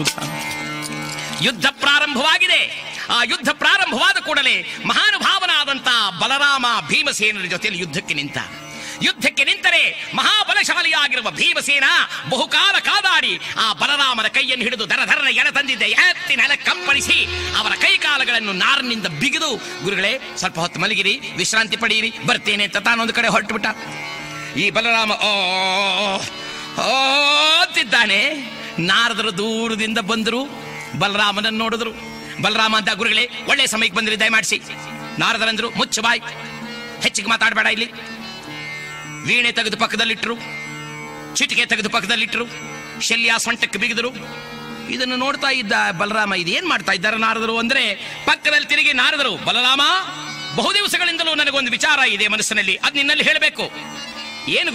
ಯುದ್ಧ ಪ್ರಾರಂಭವಾಗಿದೆ ಆ ಯುದ್ಧ ಪ್ರಾರಂಭವಾದ ಕೂಡಲೇ ಮಹಾನುಭಾವನಾದಂತ ಬಲರಾಮ ಭೀಮಸೇನರ ಜೊತೆಯಲ್ಲಿ ಯುದ್ಧಕ್ಕೆ ನಿಂತ ಯುದ್ಧಕ್ಕೆ ನಿಂತರೆ ಮಹಾಬಲಶಾಲಿಯಾಗಿರುವ ಭೀಮಸೇನ ಬಹುಕಾಲ ಕಾದಾಡಿ ಆ ಬಲರಾಮನ ಕೈಯನ್ನು ಹಿಡಿದು ದರ ದರನ ಎಳೆ ತಂದಿದ್ದೆ ಎತ್ತಿ ನೆಲ ಕಂಪನಿಸಿ ಅವರ ಕೈಕಾಲಗಳನ್ನು ನಾರಿನಿಂದ ಬಿಗಿದು ಗುರುಗಳೇ ಸ್ವಲ್ಪ ಹೊತ್ತು ಮಲಗಿರಿ ವಿಶ್ರಾಂತಿ ಪಡೆಯಿರಿ ಬರ್ತೇನೆ ಅಂತ ತಾನೊಂದು ಕಡೆ ಹೊರಟುಬಿಟ್ಟ ಈ ಬಲರಾಮ ಓ ಓ ಅಂತಿದ್ದಾನೆ ನಾರದರು ದೂರದಿಂದ ಬಂದರು ಬಲರಾಮನನ್ನು ನೋಡಿದ್ರು ಬಲರಾಮ ಅಂತ ಗುರುಗಳೇ ಒಳ್ಳೆ ಸಮಯಕ್ಕೆ ಬಂದಿರಿ ದಯಮಾಡಿಸಿ ನಾರದರಂದ್ರು ಮುಚ್ಚು ಬಾಯ್ ಹೆಚ್ಚಿಗೆ ಮಾತಾಡಬೇಡ ಇಲ್ಲಿ ವೀಣೆ ತೆಗೆದು ಪಕ್ಕದಲ್ಲಿಟ್ಟರು ಚಿಟಿಕೆ ತೆಗೆದು ಪಕ್ಕದಲ್ಲಿಟ್ಟರು ಶಲ್ಯ ಸೊಂಟಕ್ಕೆ ಬಿಗಿದರು ಇದನ್ನು ನೋಡ್ತಾ ಇದ್ದ ಬಲರಾಮ ಇದು ಏನ್ ಮಾಡ್ತಾ ಇದ್ದಾರೆ ನಾರದರು ಅಂದ್ರೆ ಪಕ್ಕದಲ್ಲಿ ತಿರುಗಿ ನಾರದರು ಬಲರಾಮ ಬಹು ದಿವಸಗಳಿಂದಲೂ ನನಗೊಂದು ವಿಚಾರ ಇದೆ ಮನಸ್ಸಿನಲ್ಲಿ ಅದು ನಿನ್ನಲ್ಲಿ ಹೇಳಬೇಕು ಏನು